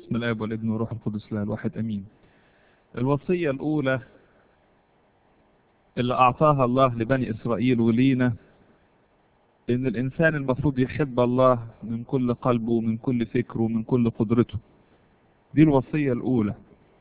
باسم الاب والابن والروح القدس لا الواحد امين الوصيه الاولى اللي اعطاها الله لبني اسرائيل ولينا ان الانسان المفروض يحب الله من كل قلبه ومن كل فكره ومن كل قدرته دي الوصيه الاولى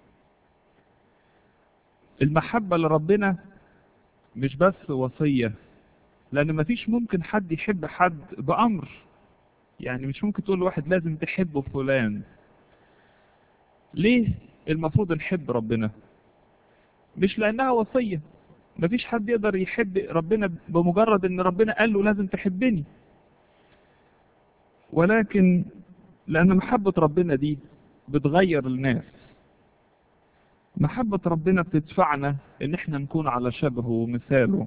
المحبه لربنا مش بس وصيه لان مفيش ممكن حد يحب حد بامر يعني مش ممكن تقول لواحد لازم تحب فلان ليه المفروض نحب ربنا مش لانها وصيه مفيش حد يقدر يحب ربنا بمجرد ان ربنا قال له لازم تحبني ولكن لان محبه ربنا دي بتغير الناس محبه ربنا بتدفعنا ان احنا نكون على شبهه ومثاله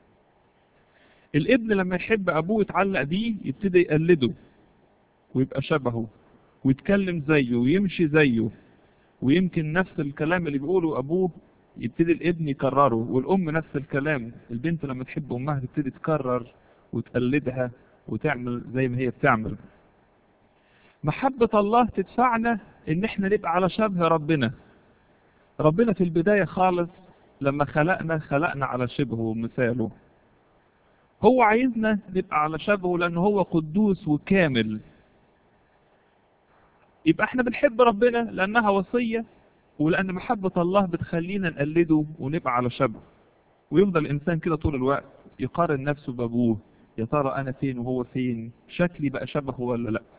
الابن لما يحب ابوه يتعلق بيه يبتدي يقلده ويبقى شبهه ويتكلم زيه ويمشي زيه ويمكن نفس الكلام اللي بيقوله ابوه يبتدي الابن يكرره والام نفس الكلام البنت لما تحب امها تبتدي تكرر وتقلدها وتعمل زي ما هي بتعمل محبة الله تدفعنا ان احنا نبقى على شبه ربنا ربنا في البداية خالص لما خلقنا خلقنا على شبهه ومثاله هو عايزنا نبقى على شبهه لأنه هو قدوس وكامل يبقى احنا بنحب ربنا لأنها وصية ولأن محبة الله بتخلينا نقلده ونبقى على شبهه ويفضل الإنسان كده طول الوقت يقارن نفسه بأبوه يا ترى أنا فين وهو فين شكلي بقى شبهه ولا لأ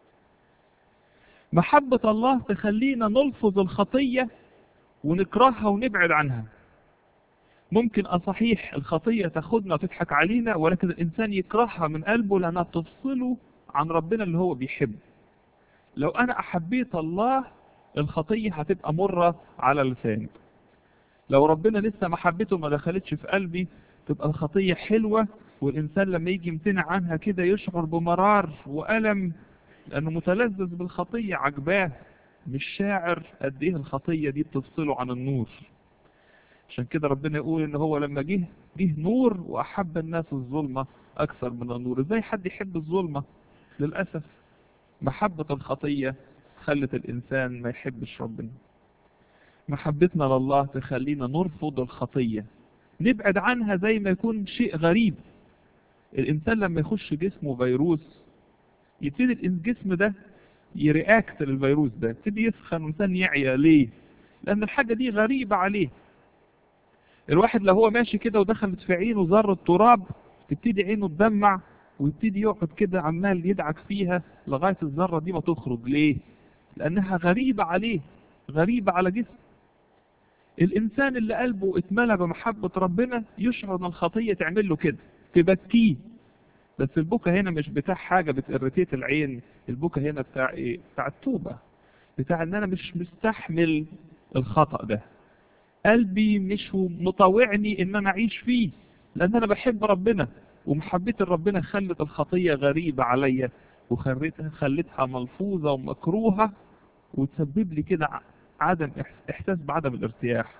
محبة الله تخلينا نلفظ الخطية ونكرهها ونبعد عنها ممكن أصحيح الخطية تاخدنا وتضحك علينا ولكن الإنسان يكرهها من قلبه لأنها تفصله عن ربنا اللي هو بيحبه لو أنا أحبيت الله الخطية هتبقى مرة على لساني لو ربنا لسه محبته ما دخلتش في قلبي تبقى الخطية حلوة والإنسان لما يجي يمتنع عنها كده يشعر بمرار وألم لأنه متلذذ بالخطية عجباه مش شاعر قد إيه الخطية دي بتفصله عن النور عشان كده ربنا يقول ان هو لما جه جه نور واحب الناس الظلمه اكثر من النور ازاي حد يحب الظلمه للاسف محبه الخطيه خلت الانسان ما يحبش ربنا محبتنا لله تخلينا نرفض الخطيه نبعد عنها زي ما يكون شيء غريب الانسان لما يخش جسمه فيروس يبتدي الجسم ده يرياكت للفيروس ده يبتدي يسخن والانسان يعيا ليه لان الحاجه دي غريبه عليه الواحد لو هو ماشي كده ودخلت في عينه ذرة تراب تبتدي عينه تدمع ويبتدي يقعد كده عمال يدعك فيها لغاية الذرة دي ما تخرج ليه؟ لأنها غريبة عليه غريبة على جسم الإنسان اللي قلبه اتملى بمحبة ربنا يشعر إن الخطية تعمل له كده تبكيه بس البكا هنا مش بتاع حاجة بتقرتيت العين البكا هنا بتاع إيه؟ بتاع التوبة بتاع إن أنا مش مستحمل الخطأ ده قلبي مش مطوعني ان انا اعيش فيه لان انا بحب ربنا ومحبتي لربنا خلت الخطية غريبة عليا وخلتها خلتها ملفوظة ومكروهة وتسبب لي كده عدم احساس بعدم الارتياح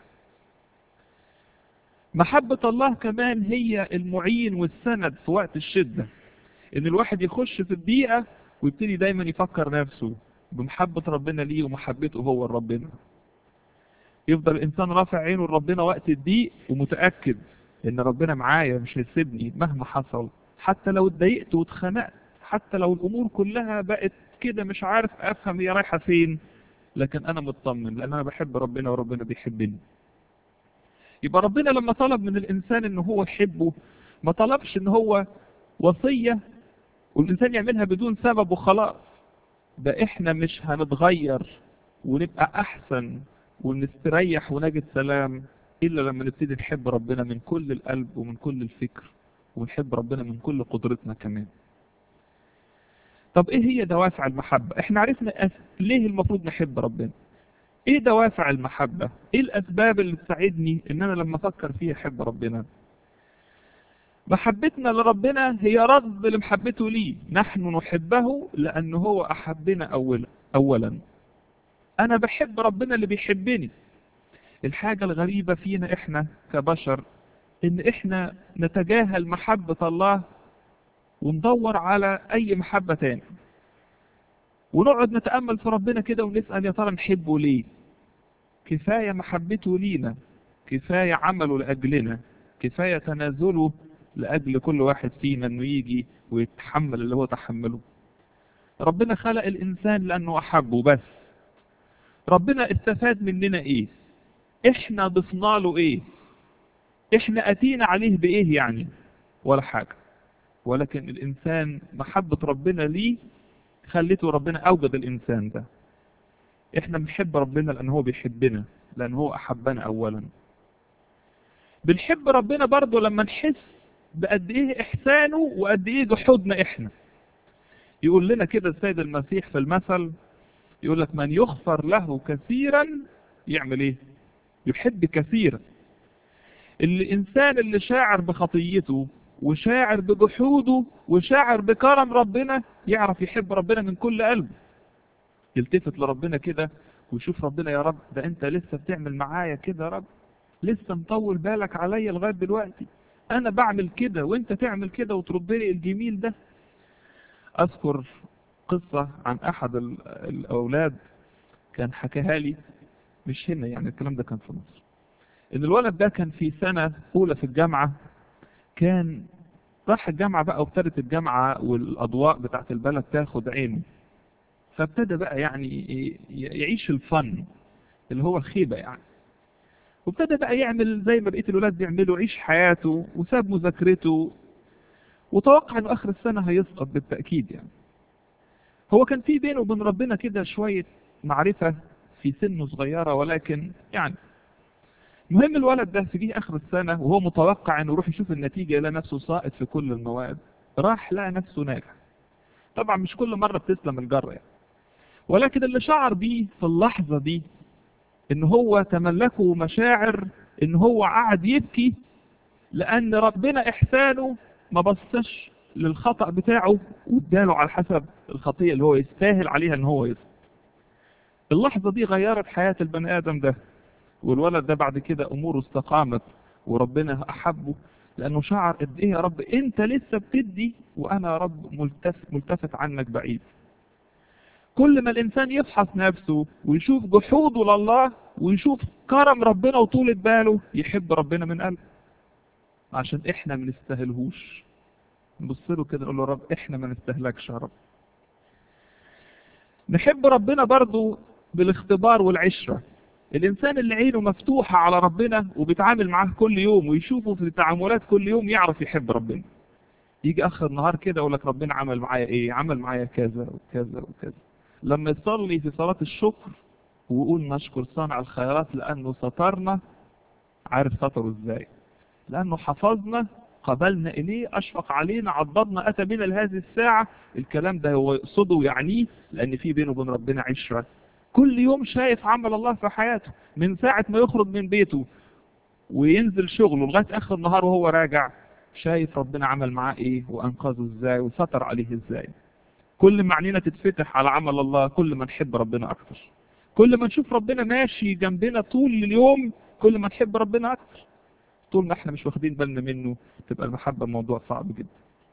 محبة الله كمان هي المعين والسند في وقت الشدة ان الواحد يخش في الضيقة ويبتدي دايما يفكر نفسه بمحبة ربنا ليه ومحبته هو لربنا يفضل الانسان رافع عينه لربنا وقت الضيق ومتاكد ان ربنا معايا مش هيسيبني مهما حصل حتى لو اتضايقت واتخنقت حتى لو الامور كلها بقت كده مش عارف افهم هي رايحه فين لكن انا مطمن لان انا بحب ربنا وربنا بيحبني يبقى ربنا لما طلب من الانسان ان هو يحبه ما طلبش ان هو وصيه والانسان يعملها بدون سبب وخلاص ده احنا مش هنتغير ونبقى احسن ونستريح ونجد سلام إلا لما نبتدي نحب ربنا من كل القلب ومن كل الفكر ونحب ربنا من كل قدرتنا كمان طب ايه هي دوافع المحبة احنا عرفنا ليه المفروض نحب ربنا ايه دوافع المحبة ايه الاسباب اللي تساعدني ان انا لما افكر فيها احب ربنا محبتنا لربنا هي رد لمحبته ليه نحن نحبه لانه هو احبنا اولا اولا انا بحب ربنا اللي بيحبني الحاجة الغريبة فينا احنا كبشر ان احنا نتجاهل محبة الله وندور على اي محبة تاني ونقعد نتأمل في ربنا كده ونسأل يا ترى نحبه ليه كفاية محبته لينا كفاية عمله لأجلنا كفاية تنازله لأجل كل واحد فينا انه يجي ويتحمل اللي هو تحمله ربنا خلق الإنسان لأنه أحبه بس ربنا استفاد مننا إيه إحنا ضفنا له إيه إحنا أتينا عليه بإيه يعني ولا حاجة ولكن الإنسان محبة ربنا ليه خلته ربنا أوجد الإنسان ده إحنا بنحب ربنا لأن هو بيحبنا لأن هو أحبنا أولا بنحب ربنا برضه لما نحس بقد إيه إحسانه وقد إيه جحودنا إحنا يقول لنا كده السيد المسيح في المثل يقول لك من يغفر له كثيرا يعمل ايه يحب كثيرا الانسان اللي شاعر بخطيته وشاعر بجحوده وشاعر بكرم ربنا يعرف يحب ربنا من كل قلبه يلتفت لربنا كده ويشوف ربنا يا رب ده انت لسه بتعمل معايا كده يا رب لسه مطول بالك عليا لغايه دلوقتي انا بعمل كده وانت تعمل كده وترد لي الجميل ده اذكر قصة عن احد الاولاد كان حكاها لي مش هنا يعني الكلام ده كان في مصر ان الولد ده كان في سنة اولى في الجامعة كان راح الجامعة بقى وابتدت الجامعة والاضواء بتاعت البلد تاخد عينه فابتدى بقى يعني يعيش الفن اللي هو الخيبة يعني وابتدى بقى يعمل زي ما بقية الولاد بيعملوا يعيش حياته وساب مذاكرته وتوقع انه اخر السنة هيسقط بالتأكيد يعني هو كان في بينه وبين ربنا كده شوية معرفة في سنه صغيرة ولكن يعني المهم الولد ده في اخر السنة وهو متوقع انه يروح يشوف النتيجة يلاقي نفسه ساقط في كل المواد راح لقى نفسه ناجح طبعا مش كل مرة بتسلم الجرة يعني ولكن اللي شعر بيه في اللحظة دي ان هو تملكه مشاعر ان هو قعد يبكي لان ربنا احسانه ما بصش للخطأ بتاعه واداله على حسب الخطية اللي هو يستاهل عليها ان هو يسقط اللحظة دي غيرت حياة البني ادم ده والولد ده بعد كده اموره استقامت وربنا احبه لانه شعر قد ايه يا رب انت لسه بتدي وانا يا رب ملتفت, ملتفت عنك بعيد كل ما الانسان يفحص نفسه ويشوف جحوده لله ويشوف كرم ربنا وطولة باله يحب ربنا من قلبه عشان احنا ما نستاهلهوش نبص له كده نقول له رب احنا ما نستهلكش يا رب نحب ربنا برضو بالاختبار والعشرة الانسان اللي عينه مفتوحة على ربنا وبيتعامل معاه كل يوم ويشوفه في التعاملات كل يوم يعرف يحب ربنا يجي اخر النهار كده يقول لك ربنا عمل معايا ايه عمل معايا كذا وكذا وكذا لما يصلي في صلاة الشكر ويقول نشكر صانع الخيرات لانه سترنا عارف ستره ازاي لانه حفظنا قبلنا إليه أشفق علينا عضدنا أتى بنا لهذه الساعة الكلام ده هو يقصده ويعنيه لأن في بينه وبين ربنا عشرة كل يوم شايف عمل الله في حياته من ساعة ما يخرج من بيته وينزل شغله لغاية آخر النهار وهو راجع شايف ربنا عمل معاه إيه وأنقذه إزاي وستر عليه إزاي كل ما عينينا تتفتح على عمل الله كل ما نحب ربنا أكتر كل ما نشوف ربنا ماشي جنبنا طول اليوم كل ما نحب ربنا أكتر طول ما احنا مش واخدين بالنا منه تبقى المحبة موضوع صعب جدا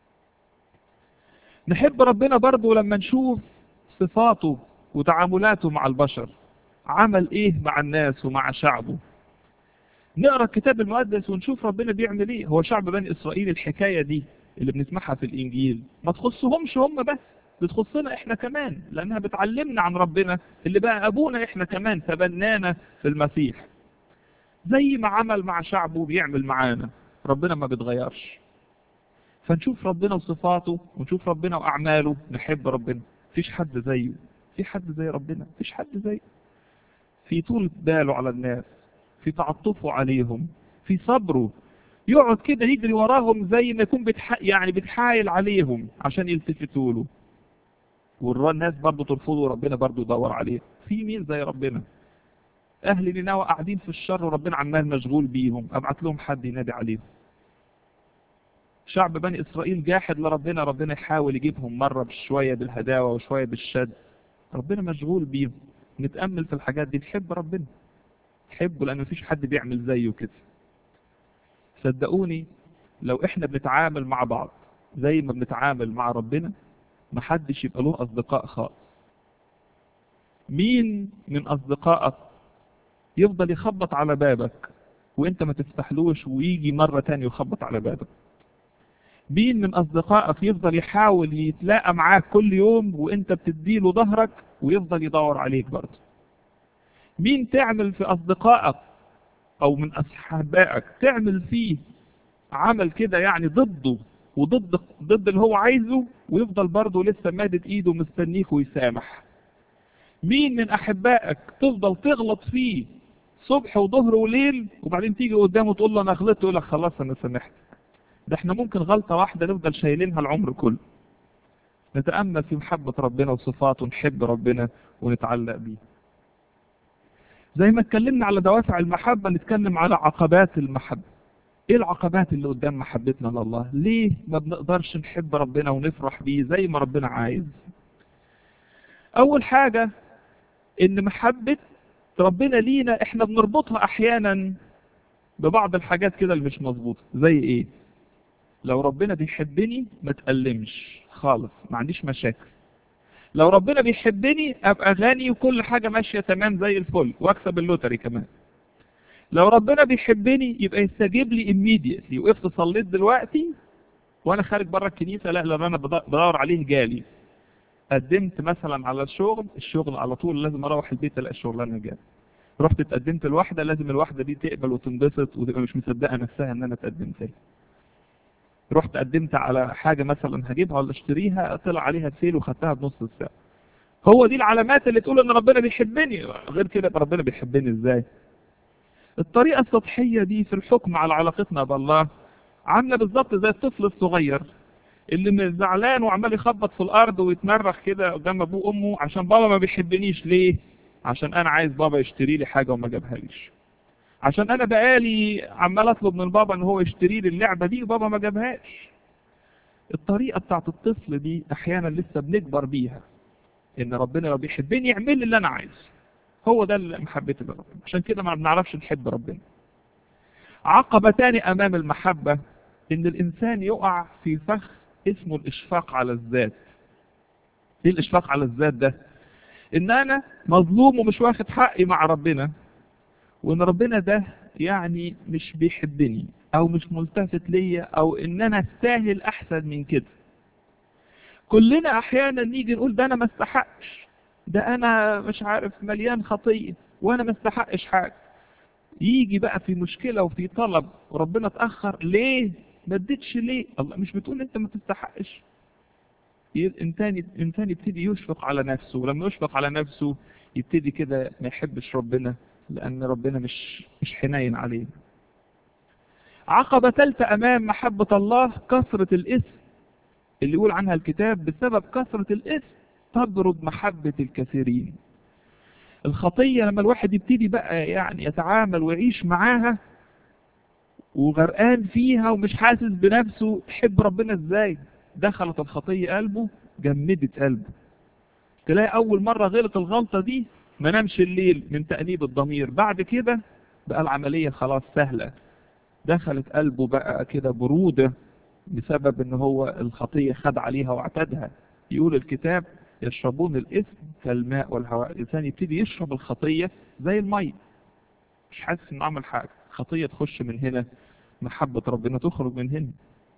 نحب ربنا برضو لما نشوف صفاته وتعاملاته مع البشر عمل ايه مع الناس ومع شعبه نقرا الكتاب المقدس ونشوف ربنا بيعمل ايه هو شعب بني اسرائيل الحكاية دي اللي بنسمعها في الانجيل ما تخصهمش هم بس بتخصنا احنا كمان لانها بتعلمنا عن ربنا اللي بقى ابونا احنا كمان تبنانا في المسيح زي ما عمل مع شعبه بيعمل معانا ربنا ما بيتغيرش فنشوف ربنا وصفاته ونشوف ربنا واعماله نحب ربنا مفيش حد زيه في حد زي ربنا مفيش حد زيه في طول باله على الناس في تعطفه عليهم في صبره يقعد كده يجري وراهم زي ما يكون بتح... يعني بتحايل عليهم عشان يلتفتوا له والناس برضه ترفضه وربنا برضه يدور عليه في مين زي ربنا اهل نينوى قاعدين في الشر وربنا عمال مشغول بيهم ابعت لهم حد ينادي عليهم شعب بني اسرائيل جاحد لربنا ربنا يحاول يجيبهم مرة بشوية بالهداوة وشوية بالشد ربنا مشغول بيهم نتأمل في الحاجات دي نحب ربنا نحبه لان مفيش حد بيعمل زيه كده صدقوني لو احنا بنتعامل مع بعض زي ما بنتعامل مع ربنا محدش يبقى له اصدقاء خالص مين من أصدقائك يفضل يخبط على بابك وانت ما تفتحلوش ويجي مرة تانية يخبط على بابك مين من أصدقائك يفضل يحاول يتلاقى معاك كل يوم وانت بتديله ظهرك ويفضل يدور عليك برضه مين تعمل في أصدقائك أو من أصحابائك تعمل فيه عمل كده يعني ضده وضد ضد اللي هو عايزه ويفضل برضه لسه مادد ايده مستنيك ويسامح مين من احبائك تفضل تغلط فيه صبح وظهر وليل وبعدين تيجي قدامه تقول له انا غلطت يقول لك خلاص انا سامحتك ده احنا ممكن غلطه واحده نفضل شايلينها العمر كله نتامل في محبه ربنا وصفاته نحب ربنا ونتعلق بيه زي ما اتكلمنا على دوافع المحبه نتكلم على عقبات المحبه ايه العقبات اللي قدام محبتنا لله ليه ما بنقدرش نحب ربنا ونفرح بيه زي ما ربنا عايز اول حاجة ان محبة ربنا لينا احنا بنربطها احيانا ببعض الحاجات كده اللي مش مظبوطة زي ايه لو ربنا بيحبني ما تألمش خالص ما عنديش مشاكل لو ربنا بيحبني ابقى غني وكل حاجة ماشية تمام زي الفل واكسب اللوتري كمان لو ربنا بيحبني يبقى يستجيب لي immediately وقفت صليت دلوقتي وانا خارج بره الكنيسه لا لان انا بدور عليه جالي قدمت مثلا على الشغل الشغل على طول لازم اروح البيت الاقي الشغلانه جالي رحت اتقدمت لواحده لازم الواحده دي تقبل وتنبسط وتبقى مش مصدقه نفسها ان انا اتقدمت لها رحت قدمت على حاجه مثلا هجيبها ولا اشتريها طلع عليها سيل وخدتها بنص السعر هو دي العلامات اللي تقول ان ربنا بيحبني غير كده ربنا بيحبني ازاي الطريقة السطحية دي في الحكم على علاقتنا بالله عاملة بالظبط زي الطفل الصغير اللي زعلان وعمال يخبط في الأرض ويتمرخ كده قدام أبوه وأمه عشان بابا ما بيحبنيش ليه؟ عشان أنا عايز بابا يشتري لي حاجة وما جابهاليش. عشان أنا بقالي عمال أطلب من بابا إن هو يشتري لي اللعبة دي وبابا ما جابهاش. الطريقة بتاعت الطفل دي أحيانا لسه بنكبر بيها. إن ربنا لو بيحبني يعمل لي اللي أنا عايزه. هو ده محبتي لربنا عشان كده ما بنعرفش نحب ربنا عقبة تاني أمام المحبة إن الإنسان يقع في فخ اسمه الإشفاق على الذات إيه الإشفاق على الذات ده؟ إن أنا مظلوم ومش واخد حقي مع ربنا وإن ربنا ده يعني مش بيحبني أو مش ملتفت ليا أو إن أنا أستاهل أحسن من كده كلنا أحيانا نيجي نقول ده أنا ما استحقش ده انا مش عارف مليان خطيه وانا ما استحقش حاجه يجي بقى في مشكله وفي طلب وربنا اتاخر ليه ما اديتش ليه الله مش بتقول انت ما تستحقش الانسان الانسان يبتدي يشفق على نفسه ولما يشفق على نفسه يبتدي كده ما يحبش ربنا لان ربنا مش مش حنين عليه عقبة ثالثة أمام محبة الله كثرة الإثم اللي يقول عنها الكتاب بسبب كثرة الإثم تضرب محبة الكثيرين الخطية لما الواحد يبتدي بقى يعني يتعامل ويعيش معاها وغرقان فيها ومش حاسس بنفسه يحب ربنا ازاي دخلت الخطية قلبه جمدت قلبه تلاقي أول مرة غلط الغلطة دي ما نامش الليل من تأنيب الضمير بعد كده بقى العملية خلاص سهلة دخلت قلبه بقى كده برودة بسبب ان هو الخطية خد عليها واعتادها يقول الكتاب يشربون الإثم كالماء والهواء الإنسان يبتدي يشرب الخطية زي المية مش حاسس إنه عمل حاجة خطية تخش من هنا محبة ربنا تخرج من هنا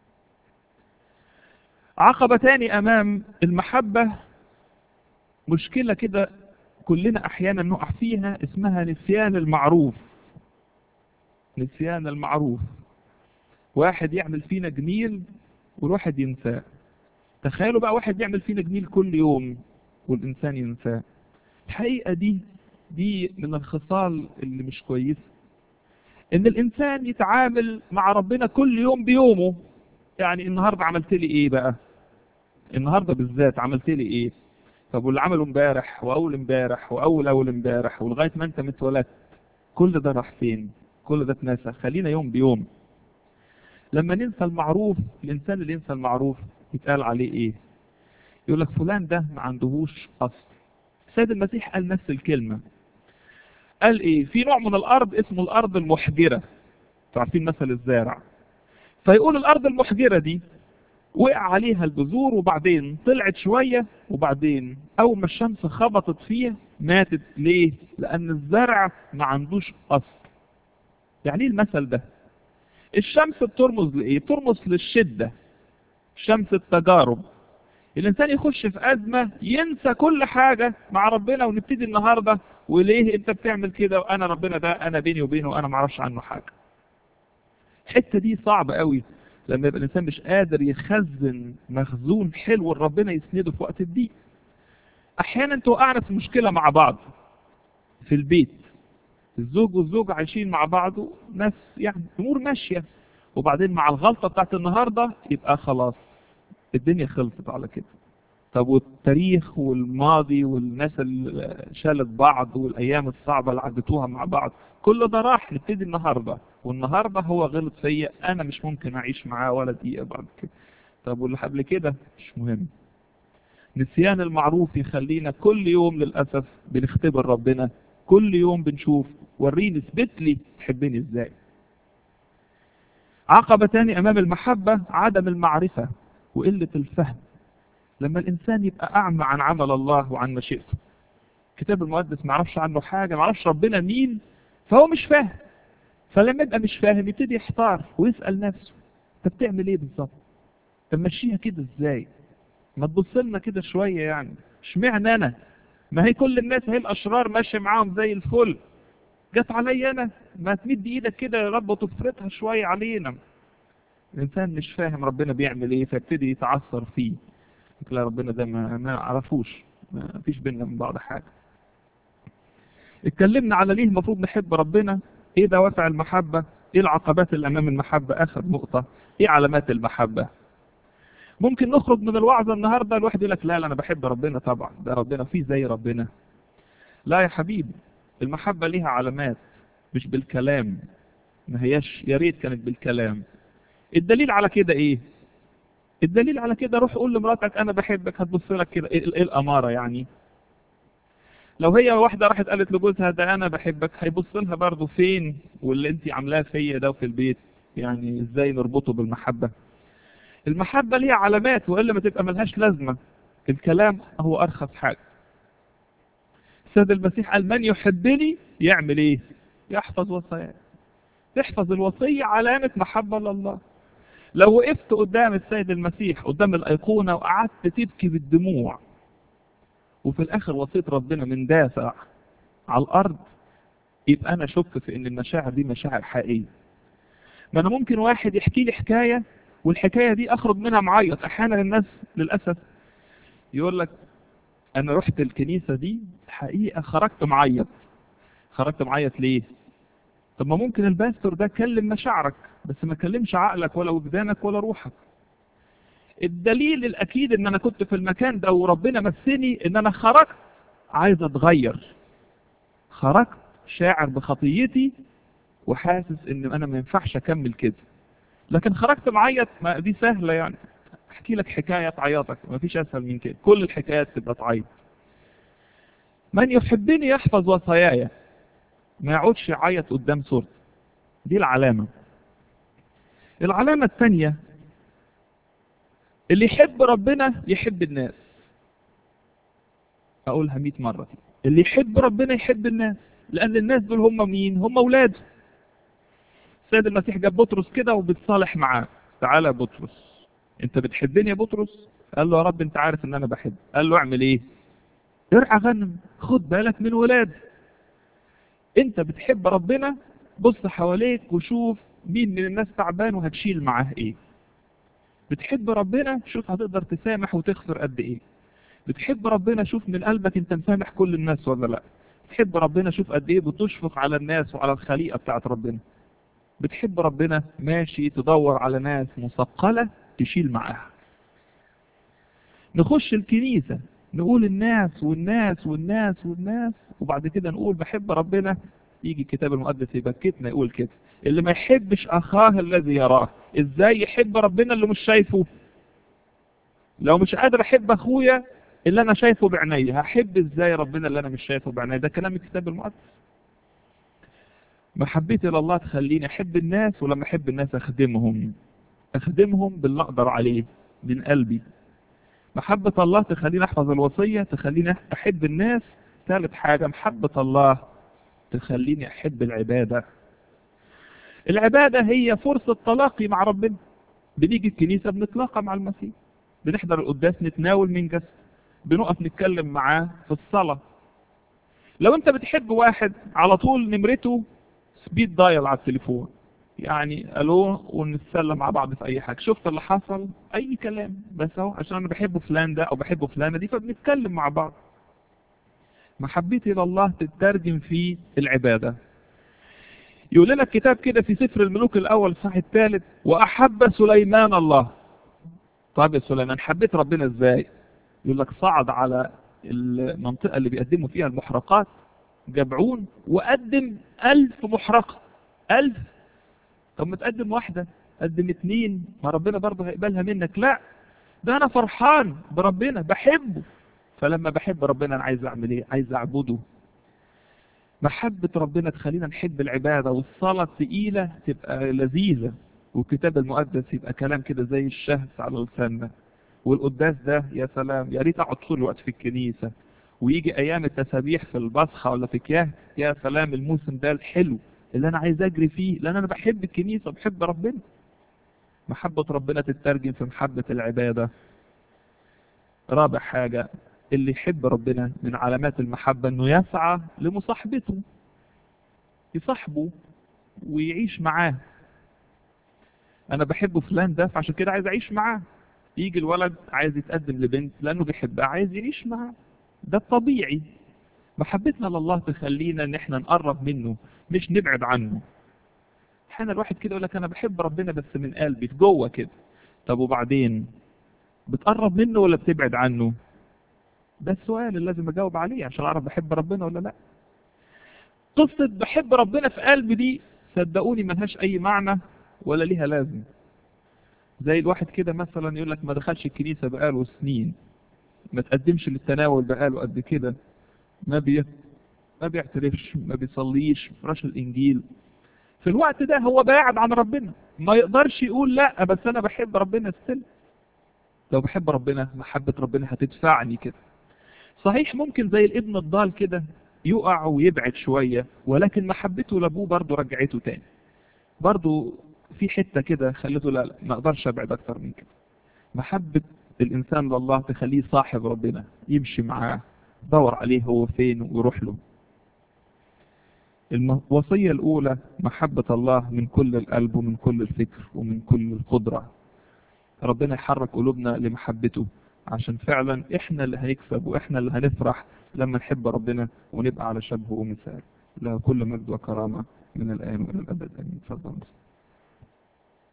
عقبة تاني أمام المحبة مشكلة كده كلنا أحيانا نقع فيها اسمها نسيان المعروف نسيان المعروف واحد يعمل فينا جميل والواحد ينساه تخيلوا بقى واحد يعمل فينا جميل كل يوم والإنسان ينساه الحقيقة دي دي من الخصال اللي مش كويسة إن الإنسان يتعامل مع ربنا كل يوم بيومه يعني النهاردة عملت لي إيه بقى النهاردة بالذات عملت لي إيه طب واللي عمله امبارح وأول امبارح وأول أول امبارح ولغاية ما أنت متولدت كل ده راح فين كل ده اتنسى خلينا يوم بيوم لما ننسى المعروف الإنسان اللي ينسى المعروف يتقال عليه ايه يقول لك فلان ده ما عندهوش اصل السيد المسيح قال نفس الكلمة قال ايه في نوع من الارض اسمه الارض المحجرة عارفين مثل الزارع فيقول الارض المحجرة دي وقع عليها البذور وبعدين طلعت شوية وبعدين اول ما الشمس خبطت فيها ماتت ليه لان الزرع ما عندوش اصل يعني ايه المثل ده الشمس بترمز لايه بترمز للشده شمس التجارب الانسان يخش في ازمه ينسى كل حاجه مع ربنا ونبتدي النهارده وليه انت بتعمل كده وانا ربنا ده انا بيني وبينه وانا ما اعرفش عنه حاجه الحته دي صعبه قوي لما يبقى الانسان مش قادر يخزن مخزون حلو ربنا يسنده في وقت الضيق احيانا توقعنا في مشكله مع بعض في البيت الزوج والزوجة عايشين مع بعض ناس يعني امور ماشيه وبعدين مع الغلطه بتاعت النهارده يبقى خلاص الدنيا خلصت على كده طب والتاريخ والماضي والناس اللي شالت بعض والايام الصعبه اللي عدتوها مع بعض كل ده راح نبتدي النهارده والنهارده هو غلط فيا انا مش ممكن اعيش معاه ولا دقيقه بعد كده طب واللي قبل كده مش مهم نسيان المعروف يخلينا كل يوم للاسف بنختبر ربنا كل يوم بنشوف وريني اثبت لي تحبني ازاي عقبه تاني امام المحبه عدم المعرفه وقله الفهم لما الانسان يبقى اعمى عن عمل الله وعن مشيئته الكتاب المقدس ما يعرفش عنه حاجه ما يعرفش ربنا مين فهو مش فاهم فلما يبقى مش فاهم يبتدي يحتار ويسال نفسه انت بتعمل ايه بالظبط طب مشيها كده ازاي ما تبص لنا كده شويه يعني اشمعنى انا ما هي كل الناس هي الاشرار ماشيه معاهم زي الفل جت عليا انا ما تمد ايدك كده يا رب وتفرطها شويه علينا الانسان مش فاهم ربنا بيعمل ايه فيبتدي يتعثر فيه لا ربنا ده ما ما نعرفوش ما فيش بيننا من بعض حاجه اتكلمنا على ليه المفروض نحب ربنا ايه دوافع المحبه ايه العقبات اللي امام المحبه اخر نقطه ايه علامات المحبه ممكن نخرج من الوعظه النهارده الواحد يقول لك لا لا انا بحب ربنا طبعا ده ربنا فيه زي ربنا لا يا حبيبي المحبه ليها علامات مش بالكلام ما هياش يا ريت كانت بالكلام الدليل على كده ايه الدليل على كده روح قول لمراتك انا بحبك هتبص لك كده ايه إيه الاماره يعني لو هي واحده راحت قالت لجوزها ده انا بحبك هيبص لها برضه فين واللي انت عاملاه فيا ده في البيت يعني ازاي نربطه بالمحبه المحبه ليها علامات والا ما تبقى ملهاش لازمه الكلام هو ارخص حاجه السيد المسيح قال من يحبني يعمل ايه يحفظ وصاياي تحفظ الوصيه علامه محبه لله لو وقفت قدام السيد المسيح قدام الأيقونة وقعدت تبكي بالدموع وفي الآخر وصيت ربنا من دافع على الأرض يبقى أنا شك في إن المشاعر دي مشاعر حقيقية ما أنا ممكن واحد يحكي لي حكاية والحكاية دي أخرج منها معيط أحيانا الناس للأسف يقول لك أنا رحت الكنيسة دي حقيقة خرجت معيط خرجت معيط ليه؟ طب ما ممكن الباستور ده كلم مشاعرك بس ما كلمش عقلك ولا وجدانك ولا روحك الدليل الاكيد ان انا كنت في المكان ده وربنا مسني ان انا خرجت عايز اتغير خرجت شاعر بخطيتي وحاسس ان انا ما ينفعش اكمل كده لكن خرجت معيط ما دي سهله يعني احكي لك حكايه تعيطك ما فيش اسهل من كده كل الحكايات تبقى تعيط من يحبني يحفظ وصاياي ما يقعدش يعيط قدام صورتي دي العلامة العلامة الثانية اللي يحب ربنا يحب الناس أقولها 100 مرة اللي يحب ربنا يحب الناس لأن الناس دول هم مين؟ هم أولاده السيد المسيح جاب بطرس كده وبيتصالح معاه تعالى يا بطرس أنت بتحبني يا بطرس؟ قال له يا رب أنت عارف إن أنا بحب قال له اعمل إيه؟ ارعى غنم خد بالك من ولادي انت بتحب ربنا بص حواليك وشوف مين من الناس تعبان وهتشيل معاه ايه بتحب ربنا شوف هتقدر تسامح وتغفر قد ايه بتحب ربنا شوف من قلبك انت مسامح كل الناس ولا لا بتحب ربنا شوف قد ايه بتشفق على الناس وعلى الخليقه بتاعت ربنا بتحب ربنا ماشي تدور على ناس مثقله تشيل معاها نخش الكنيسه نقول الناس والناس والناس والناس وبعد كده نقول بحب ربنا يجي الكتاب المقدس يبكتنا يقول كده اللي ما يحبش اخاه الذي يراه ازاي يحب ربنا اللي مش شايفه لو مش قادر احب اخويا اللي انا شايفه بعيني هحب ازاي ربنا اللي انا مش شايفه بعيني ده كلام الكتاب المقدس محبتي لله تخليني احب الناس ولما احب الناس اخدمهم اخدمهم باللي اقدر عليه من قلبي محبة الله تخليني احفظ الوصية تخليني احب الناس ثالث حاجة محبة الله تخليني أحب العبادة العبادة هي فرصة تلاقي مع ربنا بنيجي الكنيسة بنتلاقى مع المسيح بنحضر القداس نتناول من جسد بنقف نتكلم معاه في الصلاة لو انت بتحب واحد على طول نمرته سبيد دايل على التليفون يعني الو ونتسلم مع بعض في اي حاجه شفت اللي حصل اي كلام بس اهو عشان انا بحب فلان ده او بحب فلانه دي فبنتكلم مع بعض محبتي لله تترجم في العباده يقول لنا الكتاب كده في سفر الملوك الاول الصح الثالث واحب سليمان الله طيب يا سليمان حبيت ربنا ازاي يقول لك صعد على المنطقه اللي بيقدموا فيها المحرقات جبعون وقدم ألف محرقة ألف طب ما تقدم واحدة قدم اتنين ما ربنا برضه هيقبلها منك لا ده أنا فرحان بربنا بحبه فلما بحب ربنا أنا عايز أعمل إيه عايز أعبده محبة ربنا تخلينا نحب العبادة والصلاة الثقيلة تبقى لذيذة والكتاب المقدس يبقى كلام كده زي الشهد على لساننا والقداس ده يا سلام يا ريت اقعد طول الوقت في الكنيسة ويجي ايام التسابيح في البصخة ولا في كياه يا سلام الموسم ده الحلو اللي انا عايز اجري فيه لان انا بحب الكنيسة بحب ربنا محبة ربنا تترجم في محبة العبادة رابع حاجة اللي يحب ربنا من علامات المحبة انه يسعى لمصاحبته يصاحبه ويعيش معاه انا بحب فلان ده فعشان كده عايز اعيش معاه يجي الولد عايز يتقدم لبنت لانه بيحبها عايز يعيش معاه ده الطبيعي محبتنا لله تخلينا ان احنا نقرب منه مش نبعد عنه احيانا الواحد كده يقول لك انا بحب ربنا بس من قلبي في جوه كده طب وبعدين بتقرب منه ولا بتبعد عنه ده السؤال اللي لازم اجاوب عليه عشان اعرف بحب ربنا ولا لا قصة بحب ربنا في قلبي دي صدقوني ملهاش اي معنى ولا ليها لازم زي الواحد كده مثلا يقول لك ما دخلش الكنيسة بقاله سنين ما تقدمش للتناول بقاله قد كده ما بي ما بيعترفش ما بيصليش فراش الانجيل في الوقت ده هو بعد عن ربنا ما يقدرش يقول لا بس انا بحب ربنا السل لو بحب ربنا محبة ربنا هتدفعني كده صحيح ممكن زي الابن الضال كده يقع ويبعد شوية ولكن محبته لابوه برضه رجعته تاني برضه في حتة كده خلته لا لا ما اقدرش ابعد اكتر من كده محبة الانسان لله تخليه صاحب ربنا يمشي معاه دور عليه هو فين ويروح له الوصية الأولى محبة الله من كل القلب ومن كل الفكر ومن كل القدرة ربنا يحرك قلوبنا لمحبته عشان فعلا احنا اللي هنكسب واحنا اللي هنفرح لما نحب ربنا ونبقى على شبهه ومثال له كل مجد وكرامة من الآن وإلى الأبد آمين تفضل